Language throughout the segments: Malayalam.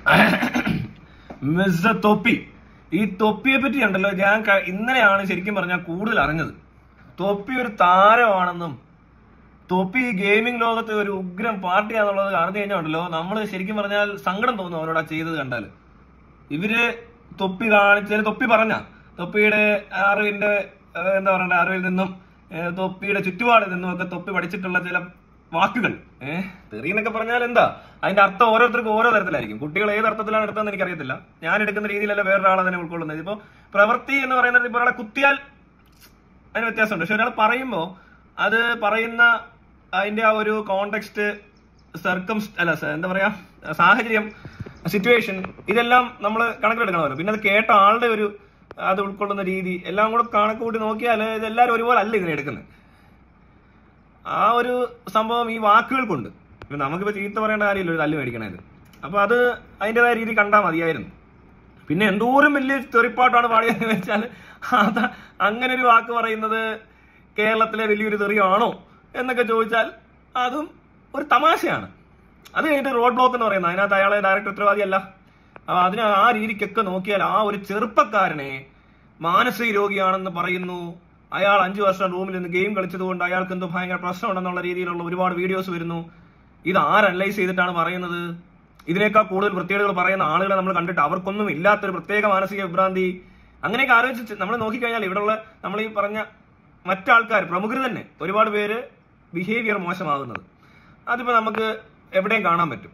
മിസ്റ്റർ തൊപ്പി ഈ തൊപ്പിയെ പറ്റി ഉണ്ടല്ലോ ഞാൻ ക- ഇന്നലെയാണ് ശരിക്കും പറഞ്ഞാൽ കൂടുതൽ അറിഞ്ഞത് തൊപ്പി ഒരു താരമാണെന്നും തൊപ്പി ഈ ഗെയിമിംഗ് ലോകത്ത് ഒരു ഉഗ്രം പാർട്ടിയാന്നുള്ളത് അറിഞ്ഞു കഴിഞ്ഞാൽ ഉണ്ടല്ലോ നമ്മൾ ശരിക്കും പറഞ്ഞാൽ സങ്കടം തോന്നും അവരോട് ആ ചെയ്തത് കണ്ടാൽ ഇവര് തൊപ്പി കാണിച്ചതിന് തൊപ്പി പറഞ്ഞ തൊപ്പിയുടെ അറിവിന്റെ ഏഹ്, എന്താ പറയണ്ട അറിവിൽ നിന്നും ഏഹ്, തൊപ്പിയുടെ ചുറ്റുപാടിൽ നിന്നും ഒക്കെ തൊപ്പി പഠിച്ചിട്ടുള്ള ചില വാക്കുകൾ ഏഹ് തെറി എന്നൊക്കെ പറഞ്ഞാൽ എന്താ അതിന്റെ അർത്ഥം ഓരോരുത്തർക്കും ഓരോ തരത്തിലായിരിക്കും കുട്ടികൾ ഏത് അർത്ഥത്തിലാണ് എടുത്തതെന്ന് എനിക്കറിയത്തില്ല ഞാൻ എടുക്കുന്ന രീതിയിലല്ല വേറൊരാൾ അതിനെ ഉൾക്കൊള്ളുന്നത് ഇപ്പൊ പ്രവൃത്തി എന്ന് പറയുന്നത് ഇപ്പൊ ഒരാളെ കുത്തിയാൽ അതിന് വ്യത്യാസമുണ്ട് പക്ഷെ ഒരാൾ പറയുമ്പോൾ അത് പറയുന്ന അതിന്റെ ആ ഒരു കോണ്ടെക്സ്റ്റ് സർക്കം അല്ല സ- എന്താ പറയാ സാഹചര്യം സിറ്റുവേഷൻ ഇതെല്ലാം നമ്മൾ കണക്കിലെടുക്കണമല്ലോ പിന്നെ അത് കേട്ട ആളുടെ ഒരു അത് ഉൾക്കൊള്ളുന്ന രീതി എല്ലാം കൂടെ കണക്ക് കൂട്ടി നോക്കിയാൽ ഇതെല്ലാവരും ഒരുപോലെ അല്ല ഇതിനെ എടുക്കുന്നത് ആ ഒരു സംഭവം ഈ വാക്കുകൾക്കുണ്ട് ഇപ്പൊ നമുക്കിപ്പോ ചീത്ത പറയേണ്ട കാര്യമില്ല ഒരു തല്ല് മേടിക്കണത് അപ്പൊ അത് അതിൻ്റെതായ രീതി കണ്ടാൽ മതിയായിരുന്നു പിന്നെ എന്തോരം വലിയ തെറിപ്പാട്ടാണ് പാടിയതെന്ന് വെച്ചാൽ അത് അങ്ങനെ ഒരു വാക്ക് പറയുന്നത് കേരളത്തിലെ വലിയൊരു തെറിയാണോ എന്നൊക്കെ ചോദിച്ചാൽ അതും ഒരു തമാശയാണ് അത് കഴിഞ്ഞിട്ട് റോഡ് ബ്ലോക്ക് എന്ന് പറയുന്നത് അതിനകത്ത് അയാളെ ഡയറക്റ്റ് ഉത്തരവാദിയല്ല അപ്പൊ അതിന് ആ രീതിക്കൊക്കെ നോക്കിയാൽ ആ ഒരു ചെറുപ്പക്കാരനെ മാനസിക രോഗിയാണെന്ന് പറയുന്നു അയാൾ അഞ്ചു വർഷം റൂമിൽ നിന്ന് ഗെയിം കളിച്ചതുകൊണ്ട് അയാൾക്ക് എന്തോ ഭയങ്കര പ്രശ്നമുണ്ടെന്നുള്ള രീതിയിലുള്ള ഒരുപാട് വീഡിയോസ് വരുന്നു ഇത് ആര് അനലൈസ് ചെയ്തിട്ടാണ് പറയുന്നത് ഇതിനേക്കാൾ കൂടുതൽ വൃത്തികേടുകൾ പറയുന്ന ആളുകളെ നമ്മൾ കണ്ടിട്ട് അവർക്കൊന്നും ഇല്ലാത്തൊരു പ്രത്യേക മാനസിക വിഭ്രാന്തി അങ്ങനെയൊക്കെ ആലോചിച്ച് നമ്മൾ നോക്കിക്കഴിഞ്ഞാൽ ഇവിടെയുള്ള നമ്മൾ ഈ പറഞ്ഞ മറ്റാൾക്കാർ പ്രമുഖർ തന്നെ ഒരുപാട് പേര് ബിഹേവിയർ മോശമാകുന്നത് അതിപ്പോ നമുക്ക് എവിടെയും കാണാൻ പറ്റും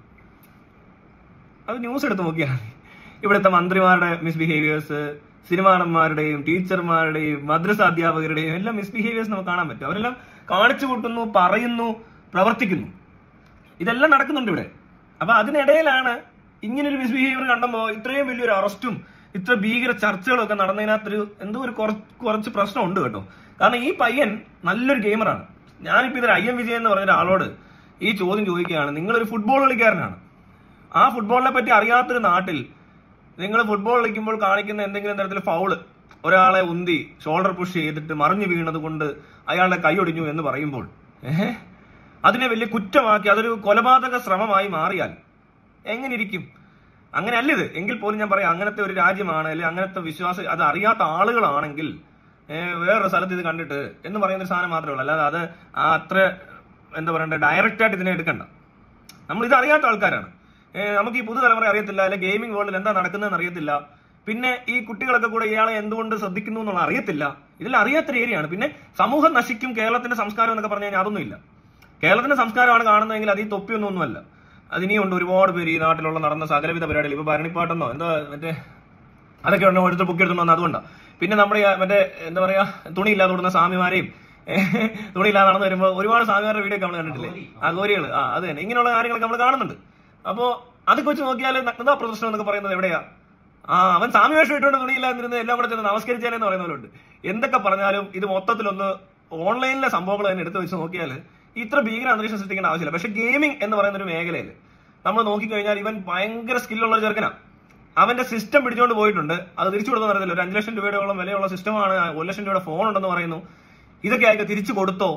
അത് ന്യൂസ് എടുത്ത് നോക്കിയാൽ മതി ഇവിടുത്തെ മന്ത്രിമാരുടെ മിസ്ബിഹേവിയേഴ്സ് സിനിമാ നടന്മാരുടെയും ടീച്ചർമാരുടെയും മദ്രസ അധ്യാപകരുടെയും എല്ലാം മിസ്ബിഹേവിയേഴ്സ് നമുക്ക് കാണാൻ പറ്റും അവരെല്ലാം കാണിച്ചു കൂട്ടുന്നു പറയുന്നു പ്രവർത്തിക്കുന്നു ഇതെല്ലാം നടക്കുന്നുണ്ട് ഇവിടെ അപ്പൊ അതിനിടയിലാണ് ഇങ്ങനൊരു മിസ്ബിഹേവിയർ കണ്ടപ്പോ ഇത്രയും വലിയൊരു അറസ്റ്റും ഇത്ര ഭീകര ചർച്ചകളും ഒക്കെ നടന്നതിനകത്തൊരു എന്തോ ഒരു കുറച്ച് കുറച്ച് പ്രശ്നമുണ്ട് കേട്ടോ കാരണം ഈ പയ്യൻ നല്ലൊരു ഗെയിമറാണ് ഞാനിപ്പോ ഇതൊരു ഐ എം വിജയൻ എന്ന് പറഞ്ഞ ഒരാളോട് ഈ ചോദ്യം ചോദിക്കുകയാണ് നിങ്ങളൊരു ഫുട്ബോൾ കളിക്കാരനാണ് ആ ഫുട്ബോളിനെ പറ്റി അറിയാത്തൊരു നാട്ടിൽ നിങ്ങൾ ഫുട്ബോൾ കളിക്കുമ്പോൾ കാണിക്കുന്ന എന്തെങ്കിലും തരത്തിൽ ഫൗള് ഒരാളെ ഉന്തി ഷോൾഡർ പുഷ് ചെയ്തിട്ട് മറിഞ്ഞു വീണത് കൊണ്ട് അയാളുടെ കൈ ഒടിഞ്ഞു എന്ന് പറയുമ്പോൾ ഏഹ് അതിനെ വലിയ കുറ്റമാക്കി അതൊരു കൊലപാതക ശ്രമമായി മാറിയാൽ എങ്ങനെ ഇരിക്കും അങ്ങനെ അല്ല ഇത് എങ്കിൽ പോലും ഞാൻ പറയാം അങ്ങനത്തെ ഒരു രാജ്യമാണ് അല്ലെങ്കിൽ അങ്ങനത്തെ വിശ്വാസം അത് അറിയാത്ത ആളുകളാണെങ്കിൽ ഏഹ് വേറൊരു സ്ഥലത്ത് ഇത് കണ്ടിട്ട് എന്ന് പറയുന്ന ഒരു സാധനം മാത്രമേ ഉള്ളൂ അല്ലാതെ അത് ആ അത്ര എന്താ പറയണ്ടേ ഡയറക്റ്റ് ആയിട്ട് ഇതിനെ എടുക്കണ്ട നമ്മൾ ഇത് അറിയാത്ത ആൾക്കാരാണ് ഏഹ് നമുക്ക് ഈ പുതുതലമുറ അറിയത്തില്ല അല്ലെ ഗെയിമിംഗ് വേൾഡിൽ എന്താ നടക്കുന്നതെന്ന് അറിയത്തില്ല പിന്നെ ഈ കുട്ടികളൊക്കെ കൂടെ ഇയാളെ എന്തുകൊണ്ട് ശ്രദ്ധിക്കുന്നു എന്നുള്ള അറിയത്തില്ല ഇതെല്ലാം അറിയാത്തൊരു ഏരിയയാണ് പിന്നെ സമൂഹം നശിക്കും കേരളത്തിന്റെ സംസ്കാരം എന്നൊക്കെ പറഞ്ഞു കഴിഞ്ഞാൽ അതൊന്നുമില്ല കേരളത്തിന്റെ സംസ്കാരമാണ് കാണുന്നതെങ്കിൽ അത് ഈ തൊപ്പിയൊന്നും ഒന്നുമല്ല അതിനിയുണ്ട് ഒരുപാട് പേര് ഈ നാട്ടിലുള്ള നടന്ന സകലവിധ പരിപാടികൾ ഇപ്പൊ ഭരണിപ്പാട്ടെന്നോ എന്താ മറ്റേ അതൊക്കെ ഉണ്ട് ഓരോരുത്തർ ബുക്ക് എടുത്തു വന്നത് അതുകൊണ്ടാണ് പിന്നെ നമ്മുടെ ഈ മറ്റേ എന്താ പറയാ തുണിയില്ലാതെ ഓടുന്ന സ്വാമിമാരെയും തുണിയില്ലാതെ നടന്നു വരുമ്പോൾ ഒരുപാട് സ്വാമിമാരുടെ വീഡിയോ ഒക്കെ നമ്മൾ കണ്ടിട്ടില്ലേ അഗോരികള് ആ അത് തന്നെ ഇങ്ങനെയുള്ള കാര്യങ്ങളൊക്കെ നമ്മൾ കാണുന്നുണ്ട് അപ്പോ അതൊക്കെ വെച്ച് നോക്കിയാൽ നഗ്നതാ പ്രദർശനം എന്നൊക്കെ പറയുന്നത് എവിടെയാ ആ അവൻ സ്വാമി വേഷം ഇട്ടുകൊണ്ട് തുണിയില്ലാതിരുന്ന് എല്ലാം കൂടെ ചെന്ന് നമസ്കരിച്ചാലെന്ന് പറയുന്നവരുണ്ട് എന്തൊക്കെ പറഞ്ഞാലും ഇത് മൊത്തത്തിലൊന്ന് ഓൺലൈനിലെ സംഭവങ്ങൾ തന്നെ എടുത്തു വെച്ച് നോക്കിയാൽ ഇത്ര ഭീകര അന്തരീക്ഷം സൃഷ്ടിക്കേണ്ട ആവശ്യമില്ല പക്ഷെ ഗെയിമിംഗ് എന്ന് പറയുന്ന ഒരു മേഖലയിൽ നമ്മൾ നോക്കിക്കഴിഞ്ഞാൽ ഇവൻ ഭയങ്കര സ്കില്ലുള്ള ഒരു ചെറുക്കനാ അവന്റെ സിസ്റ്റം പിടിച്ചുകൊണ്ട് പോയിട്ടുണ്ട് അത് തിരിച്ചു കൊടുക്കാൻ അറിയത്തില്ല ഒരു അഞ്ച് ലക്ഷം രൂപയോളം വിലയുള്ള സിസ്റ്റമാണ് ഒരു ലക്ഷം രൂപയുടെ ഫോൺ ഉണ്ടെന്ന് പറയുന്നു ഇതൊക്കെ അയാൾക്ക് തിരിച്ചു കൊടുത്തോ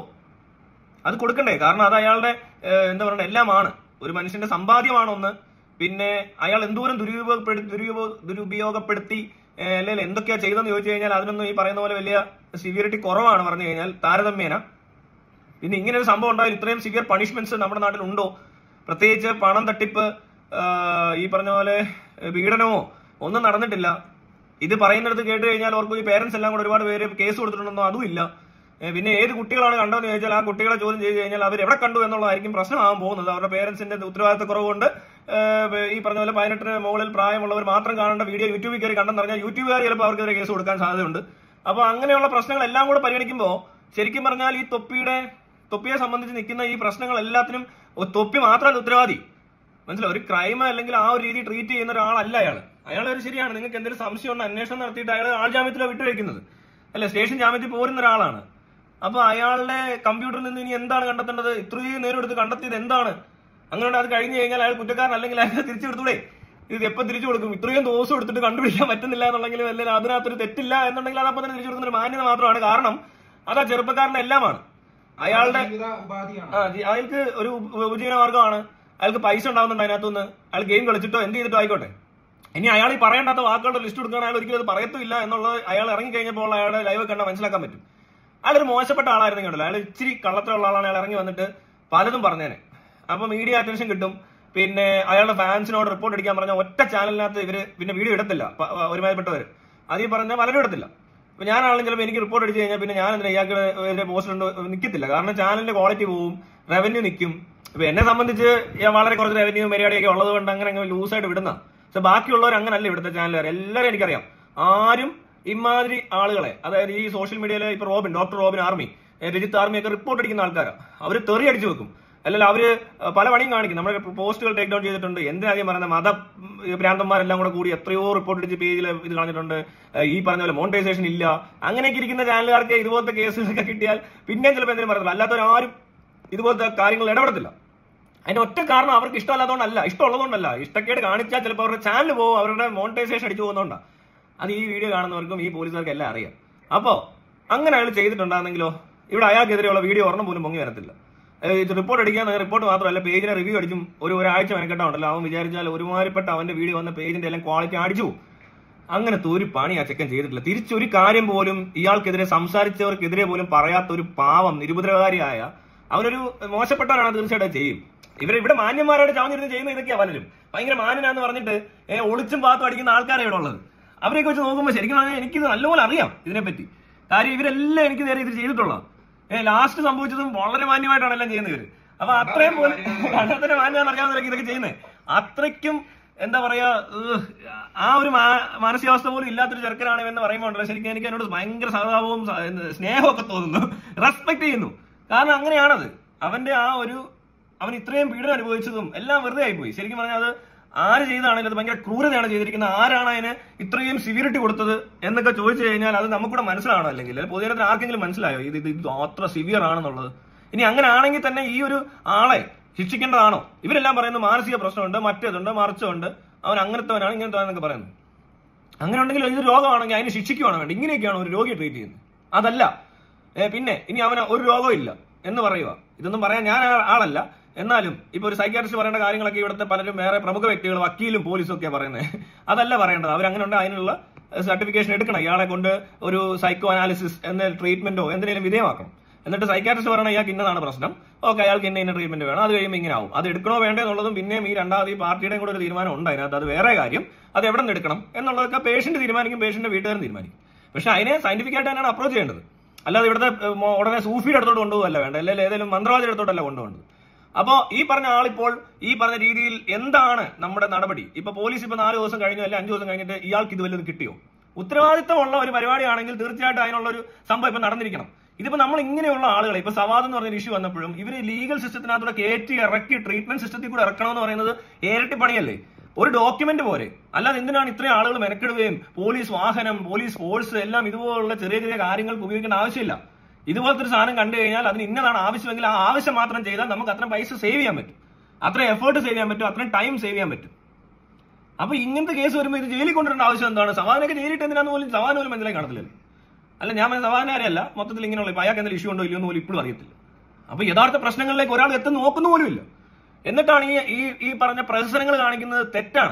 അത് കൊടുക്കണ്ടേ കാരണം അത് അയാളുടെ ഏഹ്, എന്താ പറയുക എല്ലാമാണ് ഒരു മനുഷ്യന്റെ സമ്പാദ്യമാണ് ഒന്ന് പിന്നെ അയാൾ എന്തോരം ദുരുപയോഗപ്പെടുത്തി ദുരുപയോഗ ദുരുപയോഗപ്പെടുത്തി ഏഹ്, അല്ലെങ്കിൽ എന്തൊക്കെയാ ചെയ്തെന്ന് ചോദിച്ചു കഴിഞ്ഞാൽ അതിനൊന്നും ഈ പറയുന്ന പോലെ വലിയ സിവിയറിറ്റി കുറവാണ് പറഞ്ഞു കഴിഞ്ഞാൽ താരതമ്യേന പിന്നെ ഇങ്ങനെ ഒരു സംഭവം ഉണ്ടായാൽ ഇത്രയും സിവിയർ പണിഷ്മെന്റ്സ് നമ്മുടെ നാട്ടിൽ ഉണ്ടോ പ്രത്യേകിച്ച് പണം തട്ടിപ്പ് ആ, ഈ പറഞ്ഞ പോലെ ഏ, പീഡനമോ ഒന്നും നടന്നിട്ടില്ല ഇത് പറയുന്നിടത്ത് കേട്ട് കഴിഞ്ഞാൽ ഓർക്കും ഈ പേരൻസ് എല്ലാം കൂടെ ഒരുപാട് പേര് കേസ് കൊടുത്തിട്ടുണ്ടെന്നോ അതും ഇല്ല ഏ, പിന്നെ ഏത് കുട്ടികളാണ് കണ്ടതെന്ന് ചോദിച്ചാൽ ആ കുട്ടികളെ ചോദ്യം ചെയ്ത് കഴിഞ്ഞാൽ അവർ എവിടെ കണ്ടു എന്നുള്ളതായിരിക്കും പ്രശ്നമാകാൻ പോകുന്നത് അവരുടെ പേരൻസിന്റെ ഉത്തരവാദിത്ത കുറവുകൊണ്ട് ഏ, ഈ പറഞ്ഞ പോലെ പതിനെട്ടിന് മുകളിൽ പ്രായമുള്ളവർ മാത്രം കാണേണ്ട വീഡിയോ യൂട്യൂബിൽ കയറി കണ്ടെന്ന് പറഞ്ഞാൽ യൂട്യൂബുകാർ ചിലപ്പോൾ അവർക്കെതിരെ കേസ് കൊടുക്കാൻ സാധ്യതയുണ്ട് അപ്പൊ അങ്ങനെയുള്ള പ്രശ്നങ്ങളെല്ലാം കൂടെ പരിഗണിക്കുമ്പോൾ ശരിക്കും പറഞ്ഞാൽ ഈ തൊപ്പിയുടെ തൊപ്പിയെ സംബന്ധിച്ച് നിൽക്കുന്ന ഈ പ്രശ്നങ്ങൾ എല്ലാത്തിനും ഒ- തൊപ്പി മാത്രമല്ല ഉത്തരവാദി മനസ്സിലായി ഒരു ക്രൈം അല്ലെങ്കിൽ ആ ഒരു രീതി ട്രീറ്റ് ചെയ്യുന്ന ഒരാളല്ല അയാൾ അയാൾ ഒരു ശരിയാണ് നിങ്ങൾക്ക് എന്തെങ്കിലും സംശയം ഉണ്ട് അന്വേഷണം നടത്തിയിട്ട് അയാൾ ആൾ ജാമ്യത്തിലാണ് വിട്ടുവെക്കുന്നത് അല്ലെ സ്റ്റേഷൻ ജാമ്യത്തിൽ പോരുന്ന ഒരാളാണ് അപ്പൊ അയാളുടെ കമ്പ്യൂട്ടറിൽ നിന്ന് ഇനി എന്താണ് കണ്ടെത്തേണ്ടത് ഇത്രയും നേരം എടുത്ത് കണ്ടെത്തിയത് എന്താണ് അങ്ങനെ അത് കഴിഞ്ഞു കഴിഞ്ഞാൽ അയാൾ കുറ്റക്കാരൻ അല്ലെങ്കിൽ അയാൾ തിരിച്ചു കൊടുത്തൂടെ ഇത് എപ്പോൾ തിരിച്ചു കൊടുക്കും ഇത്രയും ദിവസം എടുത്തിട്ട് കണ്ടുപിടിക്കാൻ പറ്റുന്നില്ല എന്നുണ്ടെങ്കിൽ അല്ലെങ്കിൽ അതിനകത്തൊരു തെറ്റില്ല എന്നുണ്ടെങ്കിൽ അത് അപ്പം തന്നെ തിരിച്ചു കൊടുക്കുന്ന ഒരു മാന്യത മാത്രമാണ് കാരണം അത് ആ ചെറുപ്പക്കാരന്റെ എല്ലാമാണ് അയാളുടെ ജീവിത ഉപാധിയാണ് ആ ജി- അയാൾക്ക് ഒരു ഉപ- ഉപജീവന മാർഗമാണ് അയാൾക്ക് പൈസ ഉണ്ടാവുന്നുണ്ട് അതിനകത്തുനിന്ന് അയാൾ ഗെയിം കളിച്ചിട്ടോ എന്ത് ചെയ്തിട്ടോ ആയിക്കോട്ടെ ഇനി അയാൾ ഈ പറയേണ്ടാത്ത വാക്കുകളുടെ ലിസ്റ്റ് കൊടുക്കുകയാണ് അയാൾ ഒരിക്കലും അത് പറയത്തില്ല എന്നുള്ളത് അയാൾ ഇറങ്ങി കഴിഞ്ഞപ്പോൾ അയാളുടെ ലൈവ് കണ്ടാൽ മനസ്സിലാക്കാൻ പറ്റും അയാളൊരു മോശപ്പെട്ട ആളായിരുന്നു കേട്ടോ അയാൾ ഇച്ചിരി കള്ളത്തിലുള്ള ആളാണ് അയാൾ ഇറങ്ങി വന്നിട്ട് പലതും പറഞ്ഞേനെ അപ്പൊ മീഡിയ അറ്റൻഷൻ കിട്ടും പിന്നെ അയാളുടെ ഫാൻസിനോട് റിപ്പോർട്ട് അടിക്കാൻ പറഞ്ഞ ഒറ്റ ചാനലിനകത്ത് ഇവര് പിന്നെ വീഡിയോ ഇടത്തില്ല പ- ഒരുമാതിരിപ്പെട്ടവർ അത് ഈ പറഞ്ഞ പലരും ഇടത്തില്ല അപ്പൊ ഞാനാണെങ്കിലും ചിലപ്പോൾ എനിക്ക് റിപ്പോർട്ട് അടിച്ചു കഴിഞ്ഞാൽ പിന്നെ ഞാൻ എന്തിനാ ഇയാൾക്ക് പോസ്റ്റ് ഉണ്ട് നിൽക്കത്തില്ല കാരണം ചാനലിന്റെ ക്വാളിറ്റി പോവും റവന്യൂ നിൽക്കും ഇപ്പൊ എന്നെ സംബന്ധിച്ച് ഞാൻ വളരെ കുറച്ച് റവന്യൂ മര്യാദയൊക്കെ ഉള്ളത് കൊണ്ട് അങ്ങനെ അങ്ങനെ ലൂസായിട്ട് വിടുന്ന പക്ഷെ ബാക്കിയുള്ളവർ അങ്ങനല്ല ഇവിടുത്തെ ചാനലുകാർ എല്ലാവരും എനിക്കറിയാം ആരും ഇമാതിരി ആളുകളെ അതായത് ഈ സോഷ്യൽ മീഡിയയിലെ ഇപ്പൊ റോബിൻ ഡോക്ടർ റോബിൻ ആർമി ഏ, രജിത്ത് ആർമി ഒക്കെ റിപ്പോർട്ട് അടിക്കുന്ന ആൾക്കാരാണ് അവർ തെറി അടിച്ചു വെക്കും അല്ലല്ല അവര് പല പണിയും കാണിക്കും നമ്മുടെ പോസ്റ്റുകൾ ടേക്ക് ഡൗൺ ചെയ്തിട്ടുണ്ട് എന്തിനാദ്യം പറയുന്നത് മത ഉം, ഭ്രാന്തന്മാരെല്ലാം കൂടെ കൂടി എത്രയോ റിപ്പോർട്ട് അടിച്ച് പേജിൽ ഇത് കാണിച്ചിട്ടുണ്ട് ഏ, ഈ പറഞ്ഞ പോലെ മോണിറ്റൈസേഷൻ ഇല്ല അങ്ങനെയൊക്കെ ഇരിക്കുന്ന ചാനലുകാർക്ക് ഇതുപോലത്തെ കേസുകളൊക്കെ കിട്ടിയാൽ പിന്നെയും ചിലപ്പോൾ എന്തെങ്കിലും പറയത്തില്ല അല്ലാത്തവരാരും ഇതുപോലത്തെ കാര്യങ്ങൾ ഇടപെടത്തില്ല അതിന്റെ ഒറ്റ കാരണം അവർക്ക് ഇഷ്ടമല്ലാത്തതുകൊണ്ടല്ല ഇഷ്ടമുള്ളതുകൊണ്ടല്ല ഇഷ്ടക്കേട് കാണിച്ചാൽ ചിലപ്പോൾ അവരുടെ ചാനൽ പോകും അവരുടെ മോണിറ്റൈസേഷൻ അടിച്ചു പോകുന്നതുകൊണ്ടാണ് അത് ഈ വീഡിയോ കാണുന്നവർക്കും ഈ പോലീസുകാർക്കും എല്ലാം അറിയാം അപ്പോ അങ്ങനെ അയാൾ ചെയ്തിട്ടുണ്ടായിരുന്നെങ്കിലോ ഇവിടെ അയാൾക്കെതിരെയുള്ള വീഡിയോ ഒരെണ്ണം പോലും പൊങ്ങി വരത്തില്ല ഏഹ് ഇത് റിപ്പോർട്ട് അടിക്കാൻ റിപ്പോർട്ട് മാത്രമല്ല പേജിനെ റിവ്യൂ അടിച്ചും ഒരു ഒരാഴ്ച മെനക്കെട്ടുണ്ടല്ലോ അവൻ വിചാരിച്ചാൽ ഒരുമാതിരിപ്പെട്ട അവന്റെ വീഡിയോ വന്ന പേജിന്റെ എല്ലാം ക്വാളിറ്റി അടിച്ചു പോകും. അങ്ങനത്തെ ഒരു പണി ആ ചെക്കൻ ചെയ്തിട്ടില്ല തിരിച്ചൊരു കാര്യം പോലും ഇയാൾക്കെതിരെ സംസാരിച്ചവർക്കെതിരെ പോലും പറയാത്ത ഒരു പാവം നിരുപദ്രവകാരിയായ അവനൊരു മോശപ്പെട്ടവരാണ് തീർച്ചയായിട്ടും ചെയ്യും ഇവർ ഇവിടെ മാന്യന്മാരായിട്ട് ചാവുന്നിരുന്ന് ചെയ്യുന്ന ഇതൊക്കെയാ പലരും ഭയങ്കര മാന്യനാന്ന് പറഞ്ഞിട്ട് ഏ, ഒളിച്ചും പാത്തും അടിക്കുന്ന ആൾക്കാരാണ് ഇവിടെ ഉള്ളത് അവരെയൊക്കെ വെച്ച് നോക്കുമ്പോൾ ശരിക്കും പറഞ്ഞാൽ എനിക്കിത് നല്ലപോലെ അറിയാം ഇതിനെപ്പറ്റി കാര്യം ഇവരെല്ലാം എനിക്ക് നേരെ ഇത് ചെയ്തിട്ടുള്ള ഏഹ് ലാസ്റ്റ് സംഭവിച്ചതും വളരെ മാന്യമായിട്ടാണ് എല്ലാം ചെയ്യുന്നത് ഇവര് അപ്പൊ അത്രയും പോലും കണ്ടത്തിന്റെ മാന്യം അറിയാവുന്നവരൊക്കെ ഇതൊക്കെ ചെയ്യുന്നത് അത്രയ്ക്കും എന്താ പറയാ ഏഹ്, ആ ഒരു മാ- മാനസികാവസ്ഥ പോലും ഇല്ലാത്തൊരു ചെറുക്കനാണ് എന്ന് പറയുമ്പോൾ ഉണ്ടല്ലോ, ശരിക്കും എനിക്ക് എന്നോട് ഭയങ്കര സഹതാപവും സ- എന്ത് സ്നേഹമൊക്കെ തോന്നുന്നു റെസ്പെക്ട് ചെയ്യുന്നു കാരണം അങ്ങനെയാണത് അവന്റെ ആ ഒരു അവൻ ഇത്രയും പീഡനം അനുഭവിച്ചതും എല്ലാം വെറുതെ ആയിപ്പോയി ശരിക്കും പറഞ്ഞാൽ അത് ആര് ചെയ്താണെങ്കിലും അത് ഭയങ്കര ക്രൂരതയാണ് ചെയ്തിരിക്കുന്നത് ആരാണ് അതിന് ഇത്രയും സിവിയറിറ്റി കൊടുത്തത് എന്നൊക്കെ ചോദിച്ചു കഴിഞ്ഞാൽ അത് നമുക്കൂടെ മനസ്സിലാവണം അല്ലെങ്കിൽ പൊതുജനത്തിന് ആർക്കെങ്കിലും മനസ്സിലായോ ഇത് ഇത് ഇത് അത്ര സിവിയർ ആണെന്നുള്ളത് ഇനി അങ്ങനെ ആണെങ്കിൽ തന്നെ ഈ ഒരു ആളെ ശിക്ഷിക്കേണ്ടതാണോ ഇവരെല്ലാം പറയുന്നത് മാനസിക പ്രശ്നമുണ്ട് മറ്റേതുണ്ട് മറിച്ചുണ്ട് അവൻ അങ്ങനത്തവനാണ് ഇങ്ങനത്തെ പറയുന്നത് അങ്ങനെ ഉണ്ടെങ്കിൽ ഇത് രോഗമാണെങ്കിൽ അതിനെ ശിക്ഷിക്കുകയാണ് വേണ്ട ഇങ്ങനെയൊക്കെയാണ് ഒരു രോഗിയെ ട്രീറ്റ് ചെയ്യുന്നത് അതല്ല ഏ, പിന്നെ ഇനി അവന് ഒരു രോഗവും ഇല്ല എന്ന് പറയുക ഇതൊന്നും പറയാൻ ഞാൻ ആ- ആളല്ല എന്നാലും ഇപ്പൊ ഒരു സൈക്കാട്രിസ്റ്റ് പറയേണ്ട കാര്യങ്ങളൊക്കെ ഇവിടുത്തെ പലരും വേറെ പ്രമുഖ വ്യക്തികൾ വക്കീലും പോലീസും ഒക്കെ പറയുന്നത് അതല്ല പറയേണ്ടത് അവരങ്ങനെ ഉണ്ട് അതിനുള്ള സർട്ടിഫിക്കേഷൻ എടുക്കണം ഇയാളെ കൊണ്ട് ഒരു സൈക്കോ അനാലിസിസ് എന്ന ട്രീറ്റ്മെന്റോ എന്തിനേലും വിധേയമാക്കണം എന്നിട്ട് സൈക്കാട്രിസ്റ്റ് പറയണ ഇയാൾക്ക് ഇന്നതാണ് പ്രശ്നം ഓക്കെ അയാൾക്ക് ഇന്ന ഇന്ന ട്രീറ്റ്മെന്റ് വേണം അത് കഴിയുമ്പോൾ ഇങ്ങനെ ആവും അത് എടുക്കണോ വേണ്ടോ എന്നുള്ളതും പിന്നെയും ഈ രണ്ടാമത് ഈ പാർട്ടിയുടെയും കൂടെ ഒരു തീരുമാനം ഉണ്ട് അതിനകത്ത് അത് വേറെ കാര്യം അത് എവിടെ നിന്ന് എടുക്കണം എന്നുള്ളതൊക്കെ പേഷ്യന്റ് തീരുമാനിക്കും പേഷ്യന്റ് വീട്ടുകാരും തീരുമാനിക്കും പക്ഷെ അതിനെ സയന്റിഫിക് ആയിട്ട് തന്നെയാണ് അപ്രോച്ച് ചെയ്യേണ്ടത് അല്ലാതെ ഇവിടുത്തെ ഏഹ്, മോ- ഉടനെ സൂഫിയുടെ അടുത്തോട്ട് കൊണ്ടുപോകല്ല വേണ്ട അല്ലെങ്കിൽ ഏതെങ്കിലും മന്ത്രവാദിയുടെ അടുത്തോട്ടല്ല കൊണ്ടുപോകേണ്ടത് അപ്പോ ഈ പറഞ്ഞ ആളിപ്പോൾ ഈ പറഞ്ഞ രീതിയിൽ എന്താണ് നമ്മുടെ നടപടി ഇപ്പൊ പോലീസ് ഇപ്പൊ നാല് ദിവസം കഴിഞ്ഞു അല്ലെങ്കിൽ അഞ്ചു ദിവസം കഴിഞ്ഞിട്ട് ഇയാൾക്ക് ഇത് വല്ലതും കിട്ടിയോ ഉത്തരവാദിത്തമുള്ള ഒരു പരിപാടിയാണെങ്കിൽ തീർച്ചയായിട്ടും അതിനുള്ള ഒരു സംഭവം ഇപ്പൊ നടന്നിരിക്കണം ഇതിപ്പോ നമ്മൾ ഇങ്ങനെയുള്ള ആളുകളെ ഇപ്പൊ സവാദ് എന്ന് പറഞ്ഞ ഇഷ്യൂ വന്നപ്പോഴും ഇവര് ലീഗൽ സിസ്റ്റത്തിനകത്തൂടെ കയറ്റി ഇറക്കി ട്രീറ്റ്മെന്റ് സിസ്റ്റത്തിൽ കൂടെ ഇറക്കണം എന്ന് പറയുന്നത് ഇരട്ടി പണിയല്ലേ ഒരു ഡോക്യുമെന്റ് പോരെ അല്ലാതെ എന്തിനാണ് ഇത്രയും ആളുകൾ മെനക്കെടുകയും പോലീസ് വാഹനം പോലീസ് ഫോഴ്സ് എല്ലാം ഇതുപോലുള്ള ചെറിയ ചെറിയ കാര്യങ്ങൾക്ക് ഉപയോഗിക്കേണ്ട ആവശ്യമില്ല ഇതുപോലത്തെ ഒരു സാധനം കണ്ടു കഴിഞ്ഞാൽ അതിന് ഇന്നതാണ് ആവശ്യമെങ്കിൽ ആ ആവശ്യം മാത്രം ചെയ്താൽ നമുക്ക് അത്രയും പൈസ സേവ് ചെയ്യാൻ പറ്റും അത്രയും എഫേർട്ട് സേവ് ചെയ്യാൻ പറ്റും അത്രയും ടൈം സേവ് ചെയ്യാൻ പറ്റും അപ്പൊ ഇങ്ങനത്തെ കേസ് വരുമ്പോൾ ഇത് ജയിലിൽ കൊണ്ടുവരേണ്ട ആവശ്യം എന്താണ് സവാനൊക്കെ ജയിലിട്ട് എന്തിനാന്ന് പോലും സവാന പോലും മനസ്സിലായി കാണത്തില്ലല്ലോ അല്ല ഞാൻ സവാനാരെയല്ല മൊത്തത്തിൽ ഇങ്ങനെയുള്ള ഇപ്പൊ അയാൾക്ക് എന്തെങ്കിലും ഇഷ്യൂ ഉണ്ടോ ഇല്ലയോ എന്ന് പോലും ഇപ്പോഴും അറിയത്തില്ല അപ്പൊ യഥാർത്ഥ പ്രശ്നങ്ങളിലേക്ക് ഒരാൾ എത്തുന്ന നോക്കുന്ന പോലുമില്ല എന്നിട്ടാണ് ഈ ഈ ഈ പറഞ്ഞ പ്രഹസനങ്ങൾ കാണിക്കുന്നത് തെറ്റാണ്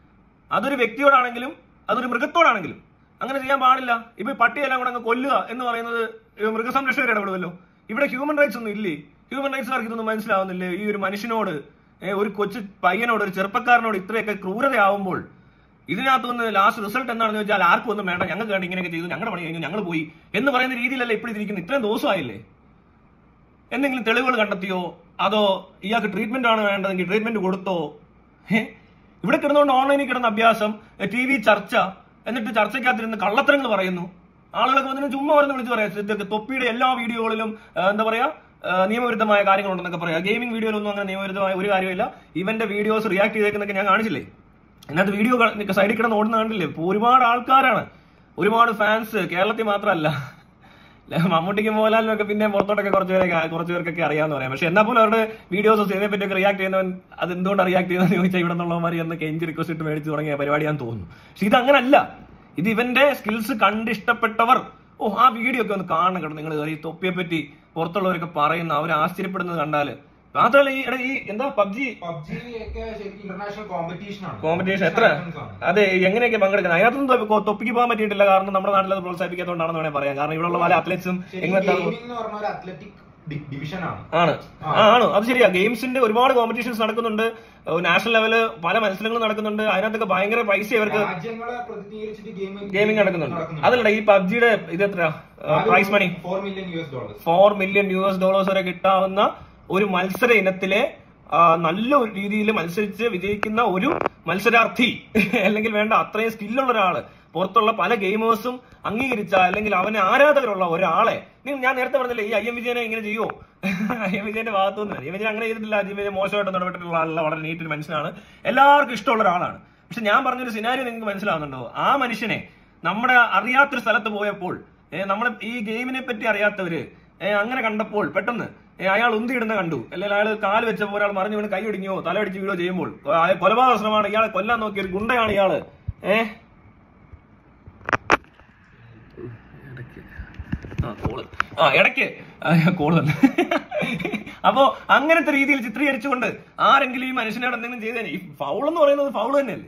അതൊരു വ്യക്തിയോടാണെങ്കിലും അതൊരു മൃഗത്തോടാണെങ്കിലും അങ്ങനെ ചെയ്യാൻ പാടില്ല ഇപ്പൊ ഈ പട്ടിയെല്ലാം കൂടെ അങ്ങ് കൊല്ലുക എന്ന് പറയുന്നത് ഈ മൃഗസംരക്ഷകർ ഇടപെടുമല്ലോ ഇവിടെ ഹ്യൂമൻ റൈറ്റ്സ് ഒന്നും ഇല്ലേ ഹ്യൂമൻ റൈറ്റ്സുകാർക്ക് ഇതൊന്നും മനസ്സിലാവുന്നില്ലേ ഈ ഒരു മനുഷ്യനോട് ഏ, ഒരു കൊച്ചു പയ്യനോട് ഒരു ചെറുപ്പക്കാരനോട് ഇത്രയൊക്കെ ക്രൂരതയാവുമ്പോൾ ഇതിനകത്ത് നിന്ന് ലാസ്റ്റ് റിസൾട്ട് എന്താണെന്ന് വെച്ചാൽ ആർക്കും ഒന്നും വേണ്ട ഞങ്ങൾക്ക് വേണ്ട ഇങ്ങനെയൊക്കെ ചെയ്തു ഞങ്ങളുടെ പണി കഴിഞ്ഞു ഞങ്ങൾ പോയി എന്ന് പറയുന്ന രീതിയിലല്ലേ ഇപ്പോൾ ഇതിരിക്കുന്നത് ഇത്രയും ദിവസമായില്ലേ എന്തെങ്കിലും തെളിവുകൾ കണ്ടെത്തിയോ അതോ ഇയാൾക്ക് ട്രീറ്റ്മെന്റ് ആണ് വേണ്ടതെങ്കിൽ ട്രീറ്റ്മെന്റ് കൊടുത്തോ ഏ? ഇവിടെ കിടന്നുകൊണ്ട് ഓൺലൈനിൽ കിടന്ന അഭ്യാസം ടി വി ചർച്ച എന്നിട്ട് ചർച്ചയ്ക്കകത്തിരുന്ന് കള്ളത്തരങ്ങൾ പറയുന്നു ആളുകളൊക്കെ വന്നിട്ട് ചുമ്മാ പറഞ്ഞ് വിളിച്ച് പറയാം ഇതൊക്കെ തൊപ്പിയുടെ എല്ലാ വീഡിയോകളിലും ആ, എന്താ പറയാ ആ, നിയമവിരുദ്ധമായ കാര്യങ്ങളുണ്ടെന്നൊക്കെ പറയാം ഗെയിമിംഗ് വീഡിയോയിലൊന്നും അങ്ങനെ നിയമവിരുദ്ധമായ ഒരു കാര്യമില്ല ഇവന്റെ വീഡിയോസ് റിയാക്ട് ചെയ്തേക്കുന്നൊക്കെ ഞാൻ കാണിച്ചില്ലേ അതിനകത്ത് വീഡിയോ സൈഡിൽ കിടന്ന് ഓടുന്ന കണ്ടില്ലേ ഇപ്പൊ ഒരുപാട് ആൾക്കാരാണ് ഒരുപാട് ഫാൻസ് കേരളത്തിൽ മാത്രമല്ല മമ്മൂട്ടിക്ക് മോഹൻലാലിനും ഒക്കെ പിന്നെ പുറത്തോട്ടൊക്കെ കുറച്ച് പേരെ കുറച്ച് പേർക്കൊക്കെ അറിയാമെന്ന് പറയാം പക്ഷെ എന്നാൽ പോലും അവരുടെ വീഡിയോസ് സിനിമയെ പറ്റിയൊക്കെ റിയാക്ട് ചെയ്യുന്നവൻ അത് എന്തുകൊണ്ട് റിയാക്ട് ചെയ്യുന്നത് ചോദിച്ചാൽ ഇവിടെ നിന്നുള്ളവന്മാർ എന്ന് കെഞ്ചി റിക്വസ്റ്റ് ഇട്ട് മേടിച്ച് തുടങ്ങിയ പരിപാടിയാന്ന് തോന്നുന്നു പക്ഷെ ഇത് അങ്ങനല്ല ഇത് ഇവന്റെ സ്കിൽസ് കണ്ട് ഇഷ്ടപ്പെട്ടവർ ഓ ആ വീഡിയോ ഒക്കെ ഒന്ന് കാണണം കേട്ടോ നിങ്ങൾ ഈ തൊപ്പിയെ പറ്റി പുറത്തുള്ളവരൊക്കെ പറയുന്ന അവർ ആശ്ചര്യപ്പെടുന്നത് കണ്ടാല് മാത്രമല്ല ഈ എടാ, ഈ എന്താ പബ്ജി പബ്ജി ഒക്കെ ശരിക്കും ഇന്റർനാഷണൽ കോമ്പറ്റീഷൻ ആണ് കോമ്പറ്റീഷൻ എത്ര അതെ എങ്ങനെയൊക്കെ പങ്കെടുക്കുന്നത് അതിനകത്തൊന്നും തൊ- തൊപ്പിക്ക് പോകാൻ പറ്റിയിട്ടില്ല കാരണം നമ്മുടെ നാട്ടിൽ അത് പ്രോത്സാഹിപ്പിക്കാത്തതുകൊണ്ടാണെന്ന് വേണേൽ പറയാം കാരണം ഇവിടെയുള്ള പല അത്ലറ്റ്സും എങ്ങനെ ഗെയിമിംഗ് എന്ന് പറഞ്ഞ ഒരു അത്ലറ്റിക് ഡിവിഷൻ ആണ് ആണ് ആ, ആണ് അത് ശരിയാ ഗെയിംസിന്റെ ഒരുപാട് കോമ്പറ്റീഷൻസ് നടക്കുന്നുണ്ട് നാഷണൽ ലെവല് പല മത്സരങ്ങളും നടക്കുന്നുണ്ട് അതിനകത്തൊക്കെ ഭയങ്കര പൈസ ഇവർക്ക് രാജ്യങ്ങളെ പ്രതിനിധീകരിച്ചിട്ട് ഗെയിമിംഗ് ഗെയിമിംഗ് നടക്കുന്നുണ്ട് അതല്ല ഈ പബ്ജിയുടെ ഇത് എത്ര prize money four million U S dollars four million U S dollars വരെ കിട്ടാവുന്ന ഒരു മത്സര ഇനത്തിലെ ആ, നല്ല ഒരു രീതിയിൽ മത്സരിച്ച് വിജയിക്കുന്ന ഒരു മത്സരാർത്ഥി അല്ലെങ്കിൽ വേണ്ട അത്രയും സ്കില്ലുള്ള ഒരാള് പുറത്തുള്ള പല ഗെയിമേഴ്സും അംഗീകരിച്ച അല്ലെങ്കിൽ അവന് ആരാധകരുള്ള ഒരാളെ നീ- ഞാൻ നേരത്തെ പറഞ്ഞില്ലേ ഈ ഐ എം വിജയനെ ഇങ്ങനെ ചെയ്യുമോ ഐ എം വിജയന്റെ ഭാഗത്തുനിന്ന് ഐ എം വിജയൻ അങ്ങനെ ചെയ്തിട്ടില്ല ഐ എം വിജയൻ മോശമായിട്ട് ഇടപെട്ടിട്ടുള്ള ആളല്ല വളരെ നീറ്റ് മനുഷ്യനാണ് എല്ലാവർക്കും ഇഷ്ടമുള്ള ഒരാളാണ് പക്ഷെ ഞാൻ പറഞ്ഞൊരു സിനാരി നിങ്ങൾക്ക് മനസ്സിലാവുന്നുണ്ടോ ആ മനുഷ്യനെ നമ്മുടെ അറിയാത്തൊരു സ്ഥലത്ത് പോയപ്പോൾ നമ്മൾ ഈ ഗെയിമിനെ പറ്റി അറിയാത്തവര് ഏ, അങ്ങനെ കണ്ടപ്പോൾ പെട്ടെന്ന് ഏ, അയാൾ ഉന്തിയിടുന്ന കണ്ടു അല്ലെങ്കിൽ അയാൾ കാല് വെച്ചപ്പോൾ ഒരാൾ മറിഞ്ഞു വീണ് കൈ ഒടിഞ്ഞോ തലയടിച്ച് വീഴോ ചെയ്യുമ്പോൾ ആ, കൊലപാതക ശ്രമമാണ് ഇയാളെ കൊല്ലാൻ നോക്കിയ ഒരു ഗുണ്ടയാണ് ഇയാള് ഏഹ് ആ കോള് ആ ഇടയ്ക്ക് കോള് തന്നെ അപ്പോ അങ്ങനത്തെ രീതിയിൽ ചിത്രീകരിച്ചുകൊണ്ട് ആരെങ്കിലും ഈ മനുഷ്യനോട് എന്തെങ്കിലും ചെയ്തേനെ ഈ ഫൗൾ എന്ന് പറയുന്നത് ഫൗൾ തന്നെയല്ലേ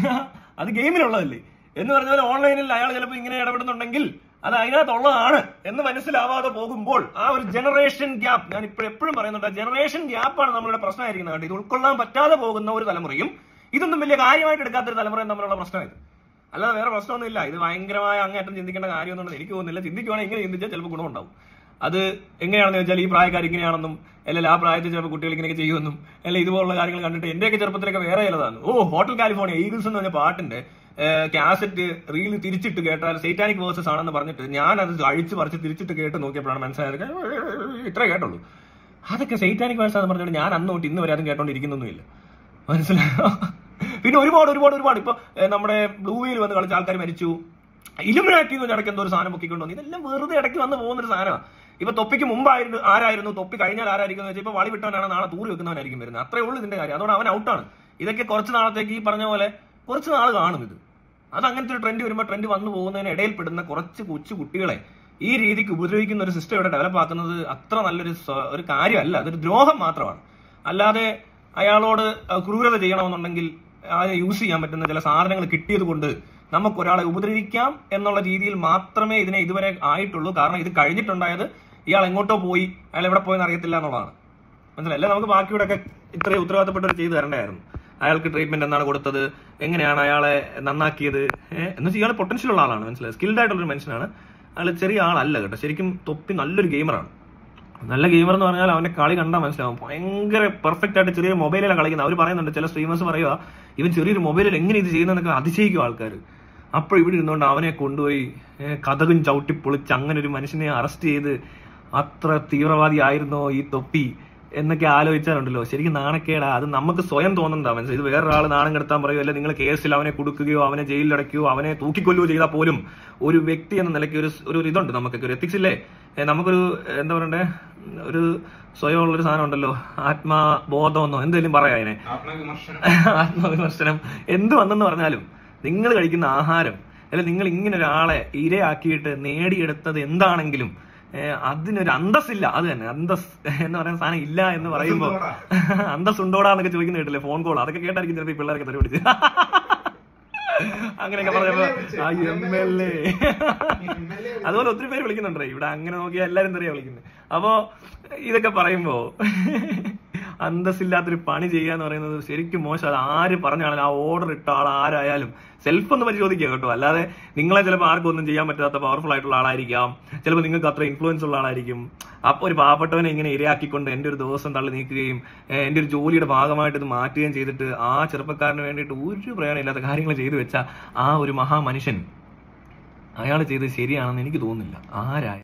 അത് ഗെയിമിലുള്ളതല്ലേ എന്ന് പറഞ്ഞ പോലെ ഓൺലൈനിൽ അയാൾ ചിലപ്പോൾ ഇങ്ങനെ ഇടപെടുന്നുണ്ടെങ്കിൽ അത് അതിനകത്തുള്ളതാണ് എന്ന് മനസ്സിലാവാതെ പോകുമ്പോൾ ആ ഒരു ജനറേഷൻ ഗ്യാപ്പ് ഞാൻ ഇപ്പോൾ എപ്പോഴും പറയുന്നുണ്ട് ജനറേഷൻ ഗ്യാപ്പാണ് നമ്മളുടെ പ്രശ്നമായിരിക്കുന്നത് കേട്ടോ ഇത് ഉൾക്കൊള്ളാൻ പറ്റാതെ പോകുന്ന ഒരു തലമുറയും ഇതൊന്നും വലിയ കാര്യമായിട്ട് എടുക്കാത്തൊരു തലമുറയും തമ്മിലുള്ള പ്രശ്നമായത് അല്ലാതെ വേറെ പ്രശ്നമൊന്നുമില്ല ഇത് ഭയങ്കരമായ അങ്ങേറ്റം ചിന്തിക്കേണ്ട കാര്യമൊന്നും എനിക്ക് തോന്നുന്നില്ല ചിന്തിക്കുവാണെങ്കിൽ ഇങ്ങനെ ചിന്തിച്ചാൽ ചിലപ്പോൾ ഗുണമുണ്ടാവും അത് എങ്ങനെയാണെന്ന് വെച്ചാൽ ഈ പ്രായക്കാർ ഇങ്ങനെയാണെന്നും അല്ലെങ്കിൽ ആ പ്രായത്തിൽ ചിലപ്പോൾ കുട്ടികൾ ഇങ്ങനെയൊക്കെ ചെയ്യുമെന്നും അല്ലെങ്കിൽ ഇതുപോലുള്ള കാര്യങ്ങൾ കണ്ടിട്ട് എന്റെയൊക്കെ ചെറുപ്പത്തിലൊക്കെ വേറെ ചിലതാണ് ഓ ഹോട്ടൽ കാലിഫോർണിയ ഈഗിൾസ് എന്ന് പറഞ്ഞ പാട്ടിന്റെ കാസറ്റ് റീൽ തിരിച്ചിട്ട് കേട്ടാൽ സൈറ്റാനിക് വേഴ്സസ് ആണെന്ന് പറഞ്ഞിട്ട് ഞാൻ അത് അഴിച്ച് പറിച്ച് തിരിച്ചിട്ട് കേട്ട് നോക്കിയപ്പോഴാണ് മനസ്സിലായത് ഇത്ര കേട്ടുള്ളൂ അതൊക്കെ സൈറ്റാനിക് വേഴ്സ് എന്ന് പറഞ്ഞിട്ട് ഞാൻ അന്ന് തൊട്ട് ഇന്ന് വരെ അതും കേട്ടോണ്ടിരിക്കുന്നൊന്നുമില്ല മനസ്സിലായോ പിന്നെ ഒരുപാട് ഒരുപാട് ഒരുപാട് ഇപ്പൊ ഏഹ്, നമ്മുടെ ബ്ലൂ വീൽ വന്ന് കളിച്ച ആൾക്കാർ മരിച്ചു ഇലുമിനാറ്റി എന്ന് ഇടയ്ക്ക് എന്തോ ഒരു സാധനം പൊക്കിക്കൊണ്ടു വന്നു ഇതെല്ലാം വെറുതെ ഇടയ്ക്ക് വന്ന് പോകുന്ന ഒരു സാധനമാണ് ഇപ്പൊ തൊപ്പിക്ക് മുമ്പായിരുന്നു ആരായിരുന്നു തൊപ്പി കഴിഞ്ഞാൽ ആരായിരിക്കും എന്ന് വെച്ചാൽ ഇപ്പൊ വളി വിട്ടവനാണ് നാളെ തൂറി വെക്കുന്നവനായിരിക്കും വരുന്നത് അത്രേ ഉള്ളൂ ഇതിന്റെ കാര്യം അതോടെ അവൻ ഔട്ടാണ് ഇതൊക്കെ കുറച്ച് നാളത്തേക്ക് ഈ പറഞ്ഞ പോലെ കുറച്ച് നാൾ കാണും ഇത് അത് അങ്ങനത്തെ ഒരു ട്രെൻഡ് വരുമ്പോൾ ട്രെൻഡ് വന്നു പോകുന്നതിന് ഇടയിൽപ്പെടുന്ന കുറച്ച് കൊച്ചു കുട്ടികളെ ഈ രീതിക്ക് ഉപദ്രവിക്കുന്ന ഒരു സിസ്റ്റം ഇവിടെ ഡെവലപ്പ് ആക്കുന്നത് അത്ര നല്ലൊരു സ്വ- ഒരു കാര്യമല്ല അതൊരു ദ്രോഹം മാത്രമാണ് അല്ലാതെ അയാളോട് ക്രൂരത ചെയ്യണമെന്നുണ്ടെങ്കിൽ അതിനെ യൂസ് ചെയ്യാൻ പറ്റുന്ന ചില സാധനങ്ങൾ കിട്ടിയത് കൊണ്ട് നമുക്ക് ഒരാളെ ഉപദ്രവിക്കാം എന്നുള്ള രീതിയിൽ മാത്രമേ ഇതിനെ ഇതുവരെ ആയിട്ടുള്ളൂ കാരണം ഇത് കഴിഞ്ഞിട്ടുണ്ടായത് ഇയാൾ എങ്ങോട്ടോ പോയി അയാൾ എവിടെ പോയെന്ന് അറിയത്തില്ല എന്നുള്ളതാണ് മനസ്സിലായി അല്ലെ നമുക്ക് ബാക്കിയുടെ ഒക്കെ ഇത്രയും ഉത്തരവാദിത്തപ്പെട്ടവർ ചെയ്തു തരണ്ടായിരുന്നു അയാൾക്ക് ട്രീറ്റ്മെന്റ് എന്താണ് കൊടുത്തത് എങ്ങനെയാണ് അയാളെ നന്നാക്കിയത് ഏഹ് എന്ന് വെച്ചാൽ ഇയാൾ പൊട്ടൻഷ്യൽ ഉള്ള ആളാണ് മനസ്സിലായി സ്കിൽഡ് ആയിട്ടുള്ള ഒരു മനുഷ്യനാണ് അയാൾ ചെറിയ ആളല്ല കേട്ടോ ശരിക്കും തൊപ്പി നല്ലൊരു ഗെയിമറാണ് നല്ല ഗെയിമർ എന്ന് പറഞ്ഞാൽ അവന്റെ കളി കണ്ടാൽ മനസ്സിലാവും ഭയങ്കര പെർഫെക്റ്റ് ആയിട്ട് ചെറിയ മൊബൈലിലാണ് കളിക്കുന്നത് അവർ പറയുന്നുണ്ട് ചില സ്ട്രീമേഴ്സ് പറയുക ഇവൻ ചെറിയൊരു മൊബൈലിൽ എങ്ങനെ ഇത് ചെയ്യുന്നതെന്നൊക്കെ അതിശയിക്കും ആൾക്കാർ അപ്പോൾ ഇവിടെ ഇരുന്നുകൊണ്ട് അവനെ കൊണ്ടുപോയി ഏഹ്, കഥകും ചവിട്ടി പൊളിച്ച് അങ്ങനെ ഒരു മനുഷ്യനെ അറസ്റ്റ് ചെയ്ത് അത്ര തീവ്രവാദി ആയിരുന്നോ ഈ തൊപ്പി എന്നൊക്കെ ആലോചിച്ചാലുണ്ടല്ലോ ശരിക്കും നാണക്കേടാ അത് നമുക്ക് സ്വയം തോന്നുന്നതാ മനസ്സിലായി ഇത് വേറൊരാൾ നാണം കെടുത്താൻ പറയുമോ അല്ലെ നിങ്ങൾ കേസിൽ അവനെ കൊടുക്കുകയോ അവനെ ജയിലിൽ അടയ്ക്കുകയോ അവനെ തൂക്കിക്കൊല്ലുകയോ ചെയ്താൽ പോലും ഒരു വ്യക്തി എന്ന നിലയ്ക്ക് ഒരു ഒരു ഒരു ഇതുണ്ട് നമുക്കൊക്കെ ഒരു എത്തിക്സ് ഇല്ലേ ഏ, നമുക്കൊരു എന്താ പറയണ്ടേ ഒരു സ്വയം ഉള്ളൊരു സാധനം ഉണ്ടല്ലോ ആത്മാബോധമെന്നോ എന്തെങ്കിലും പറയാം അതിനെ ആത്മവിമർശനം ആത്മവിമർശനം എന്ത് വന്നെന്ന് പറഞ്ഞാലും നിങ്ങൾ കഴിക്കുന്ന ആഹാരം അല്ലെ നിങ്ങൾ ഇങ്ങനെ ഒരാളെ ഇരയാക്കിയിട്ട് നേടിയെടുത്തത് എന്താണെങ്കിലും ഏഹ്, അതിനൊരു അന്തസ്സില്ല അത് തന്നെ അന്തസ് എന്ന് പറയുന്ന സാധനം ഇല്ല എന്ന് പറയുമ്പോൾ അന്തസ് ഉണ്ടോടാ എന്നൊക്കെ ചോദിക്കുന്ന കേട്ടില്ലേ ഫോൺ കോൾ അതൊക്കെ കേട്ടായിരിക്കും ചിലപ്പോൾ ഈ പിള്ളേരൊക്കെ തെറി പിടിച്ച് അങ്ങനെയൊക്കെ പറഞ്ഞപ്പോ ആ എം എൽ എ അതുപോലെ ഒത്തിരി പേര് വിളിക്കുന്നുണ്ട് ഇവിടെ അങ്ങനെ നോക്കിയാൽ എല്ലാരും തെറിയാ വിളിക്കുന്നത് അപ്പോ ഇതൊക്കെ പറയുമ്പോ അന്തസ്സില്ലാത്തൊരു പണി ചെയ്യാന്ന് പറയുന്നത് ശരിക്കും മോശം അത് ആര് പറഞ്ഞാലും ആ ഓർഡർ ഇട്ട ആൾ ആരായാലും സെൽഫ് ഒന്ന് പരിശോധിക്കുക കേട്ടോ അല്ലാതെ നിങ്ങളെ ചിലപ്പോൾ ആർക്കും ഒന്നും ചെയ്യാൻ പറ്റാത്ത പവർഫുൾ ആയിട്ടുള്ള ആളായിരിക്കാം ചിലപ്പോൾ നിങ്ങൾക്ക് അത്ര ഇൻഫ്ലുവൻസ് ഉള്ള ആളായിരിക്കും അപ്പോൾ ഒരു പാവപ്പെട്ടവനെ ഇങ്ങനെ ഇരയാക്കിക്കൊണ്ട് എൻ്റെ ഒരു ദിവസം തള്ളി നീക്കുകയും ഏഹ്, എൻ്റെ ഒരു ജോലിയുടെ ഭാഗമായിട്ട് ഇത് മാറ്റുകയും ചെയ്തിട്ട് ആ ചെറുപ്പക്കാരന് വേണ്ടിയിട്ട് ഒരു പ്രയോജനമില്ലാത്ത കാര്യങ്ങൾ ചെയ്തു വെച്ച ആ ഒരു മഹാമനുഷ്യൻ അയാൾ ചെയ്തത് ശരിയാണെന്ന് എനിക്ക് തോന്നുന്നില്ല ആരായ